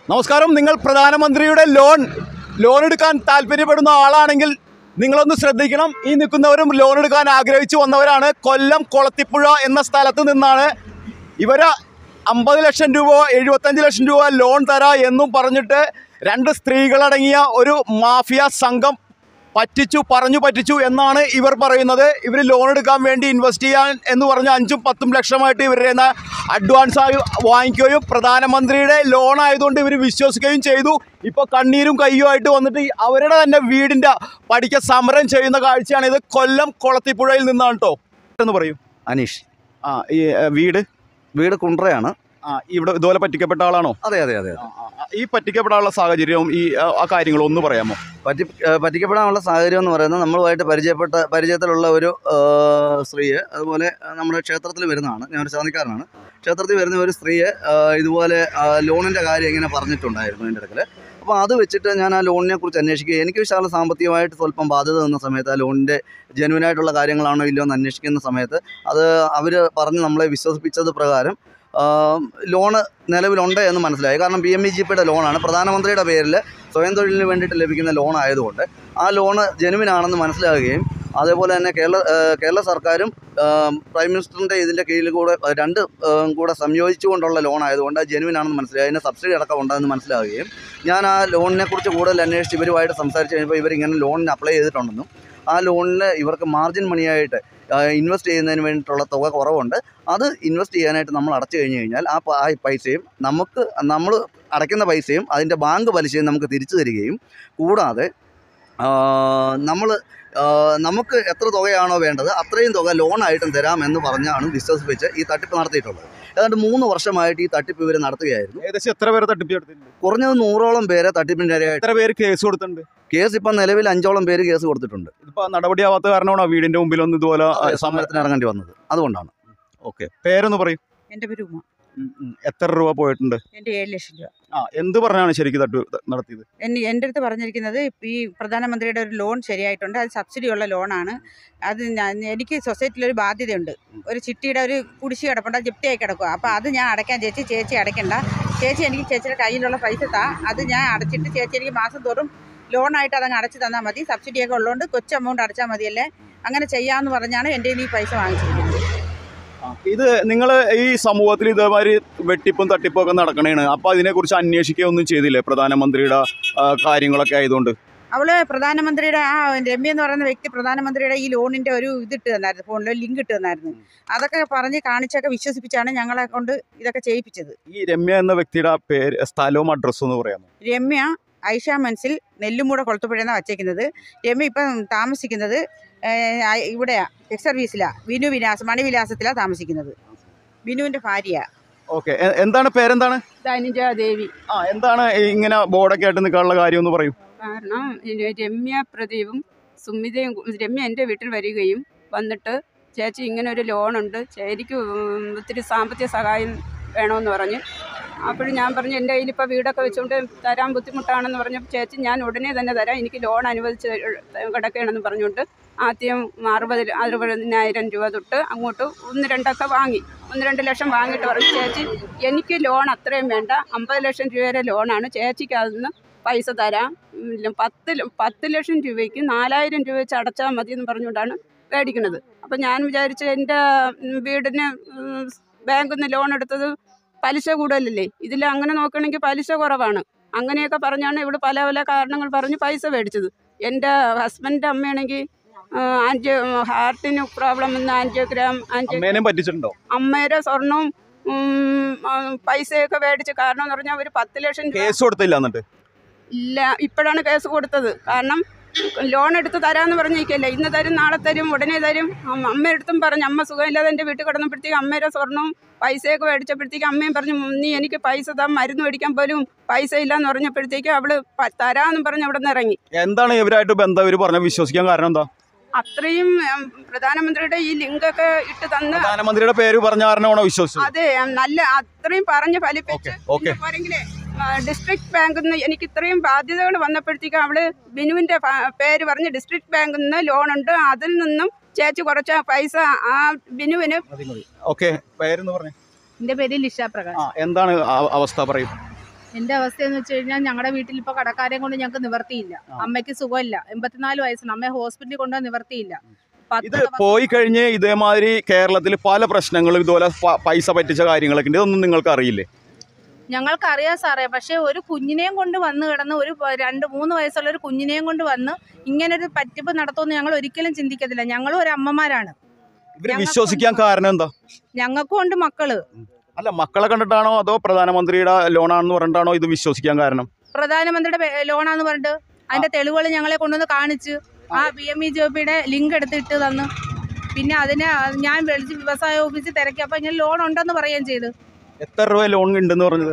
നമസ്കാരം നിങ്ങൾ പ്രധാനമന്ത്രിയുടെ ലോൺ ലോൺ എടുക്കാൻ താല്പര്യപ്പെടുന്ന ആളാണെങ്കിൽ നിങ്ങളൊന്ന് ശ്രദ്ധിക്കണം ഈ നിൽക്കുന്നവരും ലോൺ എടുക്കാൻ ആഗ്രഹിച്ചു വന്നവരാണ് കൊല്ലം കൊളത്തിപ്പുഴ എന്ന സ്ഥലത്ത് നിന്നാണ് ഇവര് അമ്പത് ലക്ഷം രൂപ എഴുപത്തഞ്ച് ലക്ഷം രൂപ ലോൺ തരാ എന്നും പറഞ്ഞിട്ട് രണ്ട് സ്ത്രീകളടങ്ങിയ ഒരു മാഫിയ സംഘം പറ്റിച്ചു പറഞ്ഞു പറ്റിച്ചു എന്നാണ് ഇവർ പറയുന്നത് ഇവർ ലോൺ എടുക്കാൻ വേണ്ടി ഇൻവെസ്റ്റ് ചെയ്യാൻ എന്ന് പറഞ്ഞ് അഞ്ചും പത്തും ലക്ഷമായിട്ട് ഇവരുടെ കയ്യിൽ നിന്ന് അഡ്വാൻസ് ആയി വാങ്ങിക്കുകയും പ്രധാനമന്ത്രിയുടെ ലോൺ ആയതുകൊണ്ട് ഇവർ വിശ്വസിക്കുകയും ചെയ്തു ഇപ്പോൾ കണ്ണീരും കയ്യുമായിട്ട് വന്നിട്ട് ഈ അവരുടെ തന്നെ വീടിൻ്റെ പടിക്ക സമരം ചെയ്യുന്ന കാഴ്ചയാണ് ഇത് കൊല്ലം കൊളത്തിപ്പുഴയിൽ നിന്നാണ് കേട്ടോ എന്ന് പറയൂ അനീഷ് ആ ഈ ഏ, വീട് വീട് കുണ്ട്രയാണ് ആ ഇവിടെ ഇതുപോലെ പറ്റിക്കപ്പെട്ട ആളാണോ അതെ അതെ അതെ ആ, ആ, ഈ പറ്റിക്കപ്പെടാനുള്ള സാഹചര്യവും ഈ ആ, ആ കാര്യങ്ങളും ഒന്ന് പറയാമോ പറ്റി ഏഹ് പറ്റിക്കപ്പെടാനുള്ള സാഹചര്യം എന്ന് പറയുന്നത് നമ്മളുമായിട്ട് പരിചയപ്പെട്ട പരിചയത്തിലുള്ള ഒരു ഏഹ് സ്ത്രീയെ അതുപോലെ നമ്മുടെ ക്ഷേത്രത്തിൽ വരുന്നതാണ് ഞാൻ ഒരു ശാന്തിക്കാരനാണ് ക്ഷേത്രത്തിൽ വരുന്ന ഒരു സ്ത്രീയെ ഏഹ് ഇതുപോലെ ലോണിൻ്റെ കാര്യം ഇങ്ങനെ പറഞ്ഞിട്ടുണ്ടായിരുന്നു എൻ്റെ അടുക്കൽ അപ്പോൾ അത് വെച്ചിട്ട് ഞാൻ ആ ലോണിനെ കുറിച്ച് അന്വേഷിക്കുക എനിക്ക് വിശാല സാമ്പത്തികമായിട്ട് സ്വല്പം ബാധ്യത നിന്ന സമയത്ത് ആ ലോണിൻ്റെ ജെനുവിനായിട്ടുള്ള കാര്യങ്ങളാണോ ഇല്ലയോ എന്ന് അന്വേഷിക്കുന്ന സമയത്ത് അത് അവർ പറഞ്ഞ് നമ്മളെ വിശ്വസിപ്പിച്ചത് പ്രകാരം ലോണ് നിലവിലുണ്ട് എന്ന് മനസ്സിലായി കാരണം പി എം ഇ ജി പിയുടെ ലോണാണ് പ്രധാനമന്ത്രിയുടെ പേരിൽ സ്വയം തൊഴിലിന് വേണ്ടിയിട്ട് ലഭിക്കുന്ന ലോൺ ആയതുകൊണ്ട് ആ ലോണ് ജെനുവിനാണെന്ന് മനസ്സിലാകുകയും അതേപോലെ തന്നെ കേരള ഏഹ് കേരള സർക്കാരും ഏഹ് പ്രൈം മിനിസ്റ്ററിൻ്റെ ഇതിൻ്റെ കീഴിൽ കൂടെ ഏഹ് രണ്ട് ഏഹ് കൂടെ സംയോജിച്ചുകൊണ്ടുള്ള ലോൺ ആയതുകൊണ്ട് അത് ജെനുവിനാണെന്ന് മനസ്സിലായി അതിന് സബ്സിഡി അടക്കം ഉണ്ടെന്ന് മനസ്സിലാവുകയും ഞാൻ ആ ലോണിനെ കുറിച്ച് കൂടുതൽ അന്വേഷിച്ച് ഇവരുമായിട്ട് സംസാരിച്ച് കഴിഞ്ഞപ്പോൾ ഇവരിങ്ങനെ ലോണിന് അപ്ലൈ ചെയ്തിട്ടുണ്ടെന്നും ആ ലോണിന് ഇവർക്ക് മാർജിൻ മണിയായിട്ട് ഇൻവെസ്റ്റ് ചെയ്യുന്നതിന് വേണ്ടിയിട്ടുള്ള തുക കുറവുണ്ട് അത് ഇൻവെസ്റ്റ് ചെയ്യാനായിട്ട് നമ്മൾ അടച്ചു കഴിഞ്ഞ് കഴിഞ്ഞാൽ ആ പ- ആ പൈസയും നമുക്ക് നമ്മൾ അടയ്ക്കുന്ന പൈസയും അതിൻ്റെ ബാങ്ക് പലിശയും നമുക്ക് തിരിച്ചു തരികയും കൂടാതെ നമ്മൾ നമുക്ക് എത്ര തുകയാണോ വേണ്ടത് അത്രയും തുക ലോണായിട്ടും തരാമെന്ന് പറഞ്ഞാണ് വിശ്വസിപ്പിച്ച് ഈ തട്ടിപ്പ് നടത്തിയിട്ടുള്ളത് ഏതാണ്ട് മൂന്ന് വർഷമായിട്ട് ഈ തട്ടിപ്പ് ഇവർ നടത്തുകയായിരുന്നു ഏകദേശം എത്ര പേരെ തട്ടിപ്പിച്ചെടുത്തിട്ടുണ്ട് കുറഞ്ഞത് നൂറോളം പേരെ തട്ടിപ്പിനിരയായിട്ട് എത്ര പേര് കേസ് കൊടുത്തിട്ടുണ്ട് കേസ് ഇപ്പം നിലവിൽ അഞ്ചോളം പേര് കേസ് കൊടുത്തിട്ടുണ്ട് ഇതിപ്പോ നടപടിയാവാത്ത കാരണമാണോ വീടിന്റെ മുമ്പിലൊന്നും ഇതുപോലെ ആ, സമരം സമരത്തിന് ഇറങ്ങേണ്ടി വന്നത് അതുകൊണ്ടാണ് ഓക്കെ പേരൊന്ന് പറയും എൻ്റെ പേര് ഉമ എത്ര രൂപ പോയിട്ടുണ്ട് എൻ്റെ ഏഴ് ലക്ഷം രൂപ ആ എന്ത് പറഞ്ഞാണ് ശരിക്കും തട്ട് നടത്തിയത് എന്നെ എൻ്റെ അടുത്ത് പറഞ്ഞിരിക്കുന്നത് ഈ പ്രധാനമന്ത്രിയുടെ ഒരു ലോൺ ശരിയായിട്ടുണ്ട് അത് സബ്സിഡി ഉള്ള ലോണാണ് അത് ഞാൻ എനിക്ക് സൊസൈറ്റിയിൽ ഒരു ബാധ്യതയുണ്ട് ഒരു ചിട്ടിയുടെ ഒരു കുടിശ്ശി കിടപ്പുണ്ട് അത് ജപ്തിയായി കിടക്കുക അപ്പോൾ അത് ഞാൻ അടയ്ക്കാൻ ചേച്ചി ചേച്ചി അടയ്ക്കണ്ട ചേച്ചി എനിക്ക് ചേച്ചിയുടെ കയ്യിലുള്ള പൈസ താ അത് ഞാൻ അടച്ചിട്ട് ചേച്ചി എനിക്ക് മാസം തോറും ലോണായിട്ട് അതങ്ങ് അടച്ചു തന്നാൽ മതി സബ്സിഡിയൊക്കെ ഉള്ളതുകൊണ്ട് കൊച്ചു എമൗണ്ട് അടച്ചാൽ മതിയല്ലേ അങ്ങനെ ചെയ്യാമെന്ന് പറഞ്ഞാണ് എൻ്റെ കയ്യിൽ നിന്ന് ഈ പൈസ വാങ്ങിച്ചിരിക്കുന്നത് ഇത് നിങ്ങൾ ഈ സമൂഹത്തിൽ ഇതേമാതിരി വെട്ടിപ്പും തട്ടിപ്പും ഒക്കെ നടക്കണേണ് അപ്പൊ അതിനെക്കുറിച്ച് അന്വേഷിക്കുകയൊന്നും ചെയ്തില്ലേ പ്രധാനമന്ത്രിയുടെ ആ, കാര്യങ്ങളൊക്കെ ആയതുകൊണ്ട് അവള് പ്രധാനമന്ത്രിയുടെ ആ രമ്യ എന്ന് പറയുന്ന വ്യക്തി പ്രധാനമന്ത്രിയുടെ ഈ ലോണിന്റെ ഒരു ഇതിട്ട് തന്നായിരുന്നു ഫോണിൽ ലിങ്ക് ഇട്ട് തന്നായിരുന്നു അതൊക്കെ പറഞ്ഞ് കാണിച്ചൊക്കെ വിശ്വസിപ്പിച്ചാണ് ഞങ്ങളെ കൊണ്ട് ഇതൊക്കെ ചെയ്യിപ്പിച്ചത് ഈ രമ്യ എന്ന വ്യക്തിയുടെ പേര് സ്ഥലവും അഡ്രസ്സും എന്ന് പറയാമോ രമ്യ ഐഷ മൻസിൽ നെല്ലുമൂട കൊളുത്തുപുഴയെന്നാണ് വച്ചേക്കുന്നത് രമ്യ ഇപ്പം താമസിക്കുന്നത് ഏഹ്, ആ- ഇവിടെയാ എക്സ് സർവീസിലാ വിനു വിലാസം മണിവിലാസത്തിലാണ് താമസിക്കുന്നത് വിനുവിന്റെ ഭാര്യ ഓക്കെ എന്താണ് പേരെന്താണ് ധനുജാദേവി ആ എന്താണ് ഈ ഇങ്ങനെ ബോർഡൊക്കെ ആയിട്ട് നിൽക്കാനുള്ള കാര്യം ഒന്ന് പറയൂ കാരണം ഇത് രമ്യ പ്രദീപും സുമിതയും കൂ- രമ്യ എൻ്റെ വീട്ടിൽ വരികയും വന്നിട്ട് ചേച്ചി ഇങ്ങനെ ഒരു ലോണുണ്ട് എനിക്ക് ഉം ഒത്തിരി സാമ്പത്തിക സഹായം വേണമെന്ന് പറഞ്ഞ് അപ്പോൾ ഞാൻ പറഞ്ഞു എൻ്റെ കയ്യിലിപ്പോൾ വീടൊക്കെ വെച്ചുകൊണ്ട് തരാൻ ബുദ്ധിമുട്ടാണെന്ന് പറഞ്ഞപ്പോൾ ചേച്ചി ഞാൻ ഉടനെ തന്നെ തരാം എനിക്ക് ലോൺ അനുവദിച്ച് കിടക്കുകയാണെന്ന് പറഞ്ഞുകൊണ്ട് ആദ്യം അറുപത് അറുപതിനായിരം രൂപ തൊട്ട് അങ്ങോട്ട് ഒന്ന് രണ്ടൊക്കെ വാങ്ങി ഒന്ന് രണ്ട് ലക്ഷം വാങ്ങിയിട്ട് പറഞ്ഞു ചേച്ചി എനിക്ക് ലോൺ അത്രയും വേണ്ട അമ്പത് ലക്ഷം രൂപയുടെ ലോണാണ് ചേച്ചിക്ക് അതിന് പൈസ തരാം ഉം, പത്ത് ല- പത്ത് ലക്ഷം രൂപയ്ക്ക് നാലായിരം രൂപ വെച്ച് അടച്ചാൽ മതി എന്ന് പറഞ്ഞുകൊണ്ടാണ് മേടിക്കുന്നത് അപ്പം ഞാൻ വിചാരിച്ചു എൻ്റെ ഉം, വീടിന് ഉം, ബാങ്കിൽ നിന്ന് ലോൺ എടുത്തത് പലിശ കൂടുതലല്ലേ ഇതിൽ അങ്ങനെ നോക്കുകയാണെങ്കിൽ പലിശ കുറവാണ് അങ്ങനെയൊക്കെ പറഞ്ഞാണ് ഇവിടെ പല പല കാരണങ്ങൾ പറഞ്ഞ് പൈസ മേടിച്ചത് എൻ്റെ ഹസ്ബൻഡിൻ്റെ അമ്മയാണെങ്കിൽ ആൻജിയോ ഹാർട്ടിന് പ്രോബ്ലം വന്ന് ആൻജിയോഗ്രാം ആൻജിയോ അമ്മേനെയും പറ്റിച്ചിട്ടുണ്ടോ അമ്മയുടെ സ്വർണവും ഉം, ആ, പൈസയൊക്കെ മേടിച്ച് കാരണം എന്ന് പറഞ്ഞാൽ ഒരു പത്ത് ലക്ഷം രൂപ കേസ് കൊടുത്തില്ല എന്നിട്ട് ഇല്ല ഇപ്പോഴാണ് കേസ് കൊടുത്തത് കാരണം ലോൺ എടുത്ത് തരാമെന്ന് പറഞ്ഞിരിക്കല്ലേ ഇന്ന് തരും നാളെ തരും ഉടനെ തരും അമ്മ അമ്മയടുത്തും പറഞ്ഞു അമ്മ സുഖമില്ലാതെ എൻ്റെ വീട്ടിൽ കിടന്നപ്പോഴത്തേക്ക് അമ്മയുടെ സ്വർണ്ണവും പൈസയൊക്കെ മേടിച്ചപ്പോഴത്തേക്ക് അമ്മയും പറഞ്ഞു നീ എനിക്ക് പൈസ താ മരുന്ന് മേടിക്കാൻ പോലും പൈസ ഇല്ലാന്ന് പറഞ്ഞപ്പോഴത്തേക്ക് അവള് പ- തരാമെന്ന് പറഞ്ഞ് അവിടെ നിന്ന് ഇറങ്ങി എന്താണ് ഇവരായിട്ട് ബന്ധം ഇവർ പറഞ്ഞ വിശ്വസിക്കാൻ കാരണം എന്താ അത്രയും ഉം, പ്രധാനമന്ത്രിയുടെ ഈ ലിങ്കൊക്കെ ഇട്ട് തന്ന് പ്രധാനമന്ത്രിയുടെ പേര് പറഞ്ഞ കാരണമാണോ വിശ്വസിച്ചത് അതെ നല്ല അത്രയും പറഞ്ഞ് ഫലിപ്പിച്ച് ഓക്കെ പിന്നെ പോരെങ്കിലേ ഡിസ്ട്രിക്ട് ബാങ്കിൽ നിന്ന് എനിക്ക് ഇത്രയും ബാധ്യതകൾ വന്നപ്പോഴത്തേക്കും അവള് ബിനുവിന്റെ ഫ- പേര് പറഞ്ഞ് ഡിസ്ട്രിക്ട് ബാങ്കിൽ നിന്ന് ലോൺ ഉണ്ട് അതിൽ നിന്നും ചേച്ചി കുറച്ച പൈസ ആ ബിനുവിന് ഓക്കെ പേരെന്ന് പറഞ്ഞു എൻ്റെ പേര് ലിഷ പ്രകാശ് ആ എന്താണ് ആ- അവസ്ഥ പറയും എന്റെ അവസ്ഥ എന്ന് വെച്ച് കഴിഞ്ഞാൽ ഞങ്ങളുടെ വീട്ടിൽ ഇപ്പൊ കടക്കാരെയും കൊണ്ട് ഞങ്ങൾക്ക് നിവർത്തിയില്ല അമ്മയ്ക്ക് സുഖമില്ല എൺപത്തിനാല് വയസ്സാണ് അമ്മയെ ഹോസ്പിറ്റലിൽ കൊണ്ടുപോകാൻ നിവർത്തിയില്ല പത്ത് ഇത് പോയി കഴിഞ്ഞ് ഇതേമാതിരി കേരളത്തിൽ പല പ്രശ്നങ്ങളും ഇതുപോലെ പ- പൈസ പറ്റിച്ച കാര്യങ്ങളൊക്കെ ഉണ്ട് ഇതൊന്നും നിങ്ങൾക്ക് അറിയില്ലേ ഞങ്ങൾക്കറിയാം സാറേ പക്ഷേ ഒരു കുഞ്ഞിനെയും കൊണ്ട് വന്ന് കിടന്ന് ഒരു പ- രണ്ട് മൂന്ന് വയസ്സുള്ള ഒരു കുഞ്ഞിനെയും കൊണ്ട് വന്ന് ഇങ്ങനൊരു പറ്റിപ്പ് നടത്തുമെന്ന് ഞങ്ങൾ ഒരിക്കലും ചിന്തിക്കത്തില്ല ഞങ്ങളും ഒരു അമ്മമാരാണ് ഇവര് ഞങ്ങൾക്ക് വിശ്വസിക്കാൻ കാരണം എന്താ ഞങ്ങൾക്കും ഉണ്ട് മക്കള് അല്ല മക്കളെ കണ്ടിട്ടാണോ അതോ പ്രധാനമന്ത്രിയുടെ ലോണാണെന്ന് പറഞ്ഞിട്ടാണോ ഇത് വിശ്വസിക്കാൻ കാരണം പ്രധാനമന്ത്രിയുടെ പേ- ലോണാന്ന് പറഞ്ഞിട്ട് അതിന്റെ തെളിവുകൾ ഞങ്ങളെ കൊണ്ടുവന്ന് കാണിച്ച് ആ പി എം ഇ ജോബിയുടെ ലിങ്ക് എടുത്തിട്ട് തന്നു പിന്നെ അതിനെ ഞാൻ വിളിച്ച് വ്യവസായ ഓഫീസിൽ തിരക്കി അപ്പൊ ഇങ്ങനെ ലോൺ ഉണ്ടെന്ന് പറയുകയും ചെയ്തു എത്ര രൂപ ലോൺ ഉണ്ടെന്ന് പറഞ്ഞത്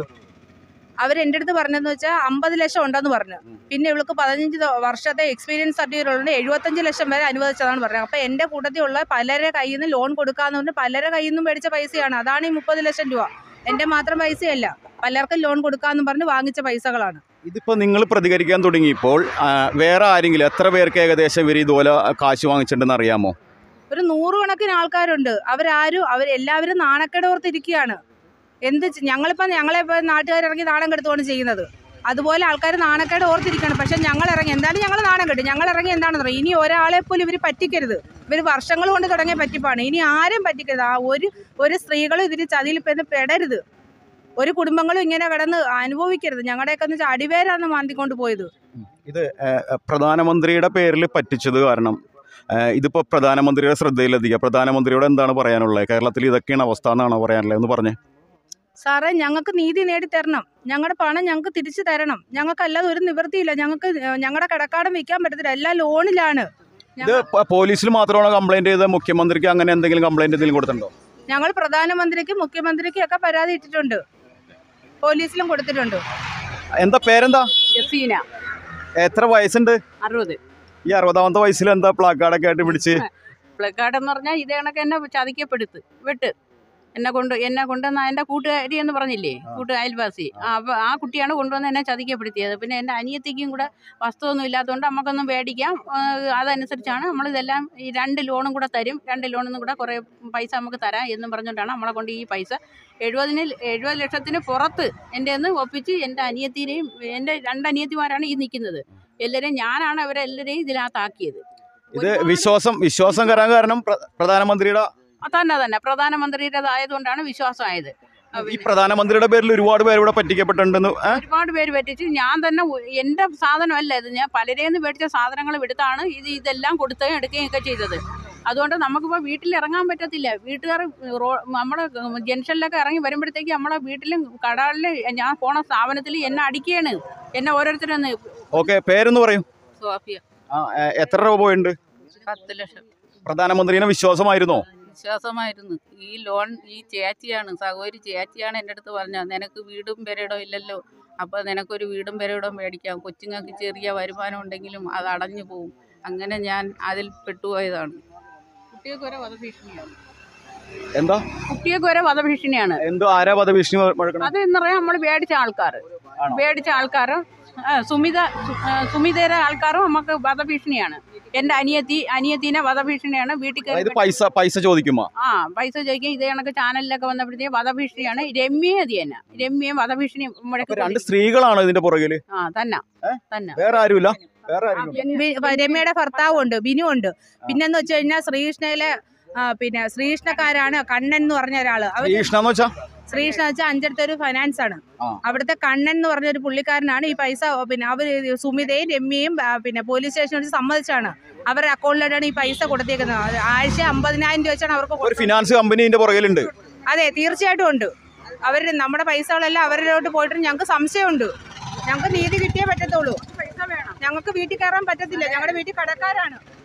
അവർ എൻ്റെ അടുത്ത് പറഞ്ഞതെന്ന് വെച്ചാൽ അമ്പത് ലക്ഷം ഉണ്ടെന്ന് പറഞ്ഞു പിന്നെ ഇവൾക്ക് പതിനഞ്ച് ദ- വർഷത്തെ എക്സ്പീരിയൻസ് സർട്ടിഫിക്കറ്റ് ഉള്ളത് എഴുപത്തഞ്ച് ലക്ഷം വരെ അനുവദിച്ചതാണ് പറഞ്ഞത് അപ്പോൾ എൻ്റെ കൂട്ടത്തിലുള്ള പലരെ കയ്യിൽ നിന്ന് ലോൺ കൊടുക്കാന്ന് പറഞ്ഞ് പലരെ കയ്യിൽ നിന്നും മേടിച്ച പൈസയാണ് അതാണ് ഈ മുപ്പത് ലക്ഷം രൂപ എൻ്റെ മാത്രം പൈസയല്ല പലർക്കും ലോൺ കൊടുക്കാമെന്ന് പറഞ്ഞ് വാങ്ങിച്ച പൈസകളാണ് ഇതിപ്പോൾ നിങ്ങൾ പ്രതികരിക്കാൻ തുടങ്ങിയപ്പോൾ ആ, വേറെ ആരെങ്കിലും എത്ര പേർക്ക് ഏകദേശം ഇവർ ഇതുപോലെ കാശ് വാങ്ങിച്ചിട്ടുണ്ടെന്ന് അറിയാമോ ഒരു നൂറുകണക്കിന് ആൾക്കാരുണ്ട് അവരാരും അവരെല്ലാവരും നാണക്കേടോർത്തിരിക്കുകയാണ് എന്ത് ചെ- ഞങ്ങളിപ്പോൾ ഞങ്ങളെ ഇപ്പോൾ നാട്ടുകാരിറങ്ങി നാണം കെടുത്തുകൊണ്ട് ചെയ്യുന്നത് അതുപോലെ ആൾക്കാർ നാണക്കേട് ഓർത്തിരിക്കണം പക്ഷെ ഞങ്ങൾ ഇറങ്ങി എന്താണ് ഞങ്ങൾ നാണം കെട്ടു ഞങ്ങൾ ഇറങ്ങി എന്താണെന്ന് അറിയാം ഇനി ഒരാളെ പോലും ഇവർ പറ്റിക്കരുത് ഇവർ വർഷങ്ങൾ കൊണ്ട് തുടങ്ങിയ പറ്റിപ്പാണ് ഇനി ആരും പറ്റിക്കരുത് ആ ഒരു ഒരു സ്ത്രീകളും ഇതിന് ചതിയിൽ പെന്ന് പെടരുത് ഒരു കുടുംബങ്ങളും ഇങ്ങനെ കിടന്ന് അനുഭവിക്കരുത് ഞങ്ങളുടെയൊക്കെ എന്ന് വെച്ചാൽ അടിവേരാണ് മാന്തിക്കൊണ്ട് പോയത് ഇത് ഏ, പ്രധാനമന്ത്രിയുടെ പേരിൽ പറ്റിച്ചത് കാരണം ഏ, ഇതിപ്പോ പ്രധാനമന്ത്രിയുടെ ശ്രദ്ധയിലെത്തിക്കുക പ്രധാനമന്ത്രിയോട് എന്താണ് പറയാനുള്ളത് കേരളത്തിൽ ഇതൊക്കെയാണ് അവസ്ഥ എന്നാണോ പറയാനുള്ളത് എന്ന് പറഞ്ഞേ സാറേ ഞങ്ങൾക്ക് നീതി നേടിത്തരണം ഞങ്ങളുടെ പണം ഞങ്ങൾക്ക് തിരിച്ചു തരണം ഞങ്ങൾക്കല്ലാതെ ഒരു നിവൃത്തിയില്ല ഞങ്ങൾക്ക് ഞങ്ങളുടെ കടക്കാടം വിൽക്കാൻ പറ്റത്തില്ല എല്ലാം ലോണിലാണ് ഇത് പ- പോലീസിൽ മാത്രമാണോ കംപ്ലൈന്റ് ചെയ്ത് മുഖ്യമന്ത്രിക്ക് അങ്ങനെ എന്തെങ്കിലും കംപ്ലൈന്റ് എന്തെങ്കിലും കൊടുത്തിട്ടുണ്ടോ ഞങ്ങൾ പ്രധാനമന്ത്രിക്കും മുഖ്യമന്ത്രിക്കും ഒക്കെ പരാതി ഇട്ടിട്ടുണ്ട് പോലീസിലും കൊടുത്തിട്ടുണ്ട് എന്താ പേരെന്താ ജസീന എത്ര വയസ്സുണ്ട് അറുപത് ഈ അറുപതാമത്തെ വയസ്സിൽ എന്താ പ്ലാക്കാർഡൊക്കെ ആയിട്ട് പിടിച്ച് പ്ലക്കാർഡ് എന്ന് പറഞ്ഞാൽ ഇത് കണക്ക് എന്നെ ചതിക്കപ്പെടുത്ത് വിട്ട് എന്നെ കൊണ്ട് എന്നെ കൊണ്ടുവന്ന എൻ്റെ കൂട്ടുകാരി എന്ന് പറഞ്ഞില്ലേ കൂട്ട് അയൽവാസി ആ, അപ്പൊ ആ കുട്ടിയാണ് കൊണ്ടുവന്ന് എന്നെ ചതിക്കപ്പെടുത്തിയത് പിന്നെ എൻ്റെ അനിയത്തിക്കും കൂടെ വസ്തുവൊന്നും ഇല്ലാത്തതുകൊണ്ട് നമുക്കൊന്നും മേടിക്കാം ആ, അതനുസരിച്ചാണ് നമ്മളിതെല്ലാം ഈ രണ്ട് ലോണും കൂടെ തരും രണ്ട് ലോണിൽ നിന്ന് കൂടെ കുറേ പൈസ നമുക്ക് തരാം എന്നും പറഞ്ഞുകൊണ്ടാണ് നമ്മളെ കൊണ്ട് ഈ പൈസ എഴുപതിന് എഴുപത് ലക്ഷത്തിന് പുറത്ത് എൻ്റെ നിന്ന് ഒപ്പിച്ച് എൻ്റെ അനിയത്തിനെയും എൻ്റെ രണ്ട് അനിയത്തിമാരാണ് ഈ നിൽക്കുന്നത് എല്ലാവരെയും ഞാനാണ് അവരെല്ലാവരെയും ഇതിനകത്താക്കിയത് ഇത് വിശ്വാസം വിശ്വാസം കയറാൻ കാരണം പ്ര- പ്രധാനമന്ത്രിയുടെ ആ, തന്നെ തന്നെ പ്രധാനമന്ത്രിയുടേതായതുകൊണ്ടാണ് വിശ്വാസമായത് ആ, ഈ പിന്നെ പ്രധാനമന്ത്രിയുടെ പേരിൽ ഒരുപാട് പേര് ഇവിടെ പറ്റിക്കപ്പെട്ടിട്ടുണ്ടെന്ന് ഏ? ഒരുപാട് പേര് പറ്റിച്ച് ഞാൻ തന്നെ ഒ- എൻ്റെ സാധനമല്ല ഇത് ഞാൻ പലരേന്ന് മേടിച്ച സാധനങ്ങൾ എടുത്താണ് ഇത് ഇതെല്ലാം കൊടുക്കുകയും എടുക്കുകയും ഒക്കെ ചെയ്തത് അതുകൊണ്ട് നമുക്കിപ്പോൾ വീട്ടിൽ ഇറങ്ങാൻ പറ്റത്തില്ല വീട്ടുകാർ റോ നമ്മുടെ ജംഗ്ഷനിലൊക്കെ ഇറങ്ങി വരുമ്പോഴത്തേക്ക് നമ്മളെ വീട്ടിലും കടകളിൽ ഞാൻ പോണ സ്ഥാപനത്തിൽ എന്നെ അടിക്കുകയാണ് എന്നെ ഓരോരുത്തരൊന്ന് ഓക്കെ പേരെന്ന് പറയും സോഫിയ ആ ഏ, എത്ര രൂപ പോയിട്ടുണ്ട് പത്ത് ലക്ഷം പ്രധാനമന്ത്രിനെ വിശ്വാസമായിരുന്നോ വിശ്വാസമായിരുന്നു ഈ ലോൺ ഈ ചേച്ചിയാണ് സഹോദരി ചേച്ചിയാണ് എൻ്റെ അടുത്ത് പറഞ്ഞത് നിനക്ക് വീടും പെരയിടോ ഇല്ലല്ലോ അപ്പോൾ നിനക്കൊരു വീടും പെരയിടോ മേടിക്കാം കൊച്ചുങ്ങൾക്ക് ചെറിയ വരുമാനം ഉണ്ടെങ്കിലും അത് അടഞ്ഞു പോവും അങ്ങനെ ഞാൻ അതിൽ പെട്ടുപോയതാണ് കുട്ടികൾക്ക് ഒരേ വധഭീഷണിയാണ് എന്താ കുട്ടികൾക്ക് ഒരേ വധഭീഷണിയാണ് എന്തോ ആരാ പദഭീഷണി മുഴക്കണം അത് എന്ന് പറയാൻ നമ്മൾ മേടിച്ച ആൾക്കാർ ആണോ? മേടിച്ച ആൾക്കാർ സുമിത സു- ആ, സുമിതയുടെ ആൾക്കാരും നമുക്ക് വധഭീഷണിയാണ് എൻ്റെ അനിയത്തി അനിയത്തിനെ വധഭീഷണിയാണ് വീട്ടിൽ അതായത് കയറി പൈസ പൈസ ചോദിക്കുമോ ആ പൈസ ചോദിക്കാൻ ഇതേ കണക്ക് ചാനലിലൊക്കെ വന്നപ്പോഴത്തേക്ക് വധഭീഷണിയാണ് രമ്യ അത് തന്നെ രമ്യയും വധഭീഷണി അപ്പൊ മുഴക്കി രണ്ട് സ്ത്രീകളാണോ ഇതിന്റെ പുറകില് ആ തന്നെ ഏ? തന്നെ വേറെ ആരുമില്ല വേറെ ആരും ബി- രമ്യയുടെ ഭർത്താവും ഉണ്ട് ബിനു ഉണ്ട് പിന്നെന്ന് വെച്ച് കഴിഞ്ഞാൽ ശ്രീകൃഷ്ണയിലെ ആ, പിന്നെ ശ്രീകൃഷ്ണക്കാരാണ് കണ്ണൻ എന്ന് പറഞ്ഞ ഒരാള് അവർ കൃഷ്ണ എന്ന് വെച്ചാ ശ്രീകൃഷ്ണ വെച്ചാൽ അഞ്ചടുത്തെ ഒരു ഫൈനാൻസ് ആണ് ആ. അവിടുത്തെ കണ്ണൻ എന്ന് പറഞ്ഞ ഒരു പുള്ളിക്കാരനാണ് ഈ പൈസ പിന്നെ അവർ സുമിതയും രമ്യയും ആ, പിന്നെ പോലീസ് സ്റ്റേഷനിൽ വെച്ച് സമ്മതിച്ചാണ് അവരുടെ അക്കൗണ്ടിലോട്ടാണ് ഈ പൈസ കൊടുത്തേക്കുന്നത് അത് ആഴ്ച അമ്പതിനായിരം രൂപ വെച്ചാണ് അവർക്ക് ഒരു കൊടുക്കുന്നത്. ഫിനാൻസ് കമ്പനി ഇതിന്റെ പുറകിലുണ്ട് അതെ തീർച്ചയായിട്ടും ഉണ്ട് അവർ നമ്മുടെ പൈസകളെല്ലാം അവരിലോട്ട് പോയിട്ട് ഞങ്ങൾക്ക് സംശയമുണ്ട് ഞങ്ങൾക്ക് നീതി കിട്ടിയേ പറ്റത്തുള്ളൂ ഞങ്ങൾക്ക് വീട്ടിൽ കയറാൻ പറ്റത്തില്ല ഞങ്ങളുടെ വീട്ടിൽ കടക്കാരാണ്